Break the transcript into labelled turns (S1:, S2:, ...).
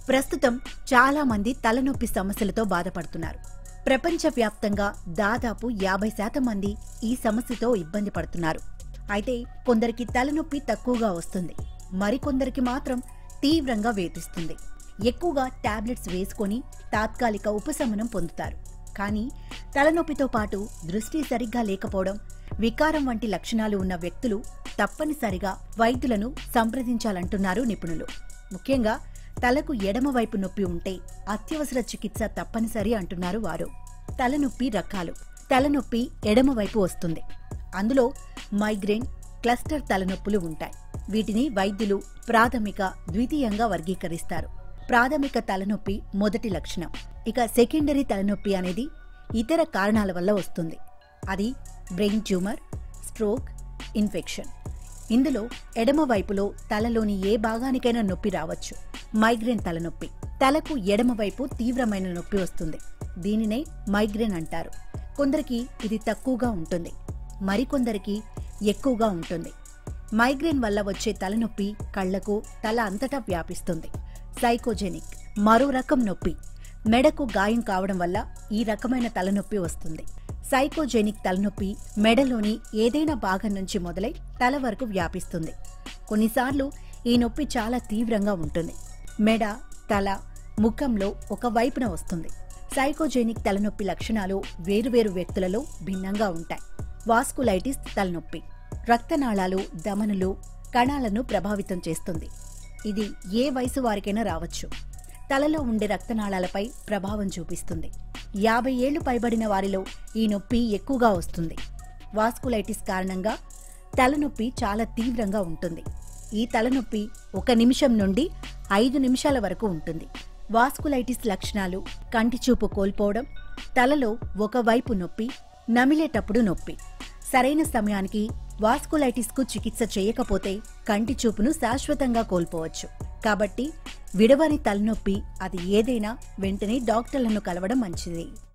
S1: ప్రస్తుతం చాలా మంది తలనొప్పి సమస్యలతో బాధపడుతున్నారు ప్రపంచవ్యాప్తంగా దాదాపు యాభై శాతం మంది ఈ సమస్యతో ఇబ్బంది పడుతున్నారు అయితే కొందరికి తలనొప్పి తక్కువగా వస్తుంది మరికొందరికి మాత్రం తీవ్రంగా వేధిస్తుంది ఎక్కువగా టాబ్లెట్స్ వేసుకొని తాత్కాలిక ఉపశమనం పొందుతారు కానీ తలనొప్పితో పాటు దృష్టి సరిగ్గా లేకపోవడం వికారం వంటి లక్షణాలు ఉన్న వ్యక్తులు తప్పనిసరిగా వైద్యులను సంప్రదించాలంటున్నారు నిపుణులు ముఖ్యంగా తలకు ఎడమవైపు నొప్పి ఉంటే అత్యవసర చికిత్స తప్పనిసరి అంటున్నారు వారు తలనొప్పి రకాలు తలనొప్పి ఎడమవైపు వస్తుంది అందులో మైగ్రేన్ క్లస్టర్ తలనొప్పులు ఉంటాయి వీటిని వైద్యులు ప్రాథమిక ద్వితీయంగా వర్గీకరిస్తారు ప్రాథమిక తలనొప్పి మొదటి లక్షణం ఇక సెకండరీ తలనొప్పి అనేది ఇతర కారణాల వల్ల వస్తుంది అది బ్రెయిన్ ట్యూమర్ స్ట్రోక్ ఇన్ఫెక్షన్ ఇందులో ఎడమ వైపులో తలలోని ఏ భాగానికైనా నొప్పి రావచ్చు మైగ్రేన్ తలనొప్పి తలకు ఎడమవైపు తీవ్రమైన నొప్పి వస్తుంది దీనినే మైగ్రేన్ అంటారు కొందరికి ఇది తక్కువగా ఉంటుంది మరికొందరికి ఎక్కువగా ఉంటుంది మైగ్రేన్ వల్ల వచ్చే తలనొప్పి కళ్లకు తల అంతటా వ్యాపిస్తుంది సైకోజెనిక్ మరో రకం నొప్పి మెడకు గాయం కావడం వల్ల ఈ రకమైన తలనొప్పి వస్తుంది సైకోజెనిక్ తలనొప్పి మెడలోని ఏదైనా భాగం నుంచి మొదలై తల వరకు వ్యాపిస్తుంది కొన్నిసార్లు ఈ నొప్పి చాలా తీవ్రంగా ఉంటుంది మెడ తల ముఖంలో ఒక వైపున వస్తుంది సైకోజెనిక్ తలనొప్పి లక్షణాలు వేరువేరు వ్యక్తులలో భిన్నంగా ఉంటాయి వాస్కులైటిస్ తలనొప్పి రక్తనాళాలు దమనులు కణాలను ప్రభావితం చేస్తుంది ఇది ఏ వయసు వారికైనా రావచ్చు తలలో ఉండే రక్తనాళాలపై ప్రభావం చూపిస్తుంది యాభై ఏళ్లు పైబడిన వారిలో ఈ నొప్పి ఎక్కువగా వస్తుంది వాస్కులైటిస్ కారణంగా తలనొప్పి చాలా తీవ్రంగా ఉంటుంది ఈ తలనొప్పి ఒక నిమిషం నుండి ఐదు నిమిషాల వరకు ఉంటుంది వాస్కులైటిస్ లక్షణాలు కంటి చూపు కోల్పోవడం తలలో ఒకవైపు నొప్పి నమిలేటప్పుడు నొప్పి సరైన సమయానికి వాస్కులైటిస్కు చికిత్స చేయకపోతే కంటి చూపును శాశ్వతంగా కోల్పోవచ్చు కాబట్టి విడవని తలనొప్పి అది ఏదైనా వెంటనే డాక్టర్లను కలవడం మంచిది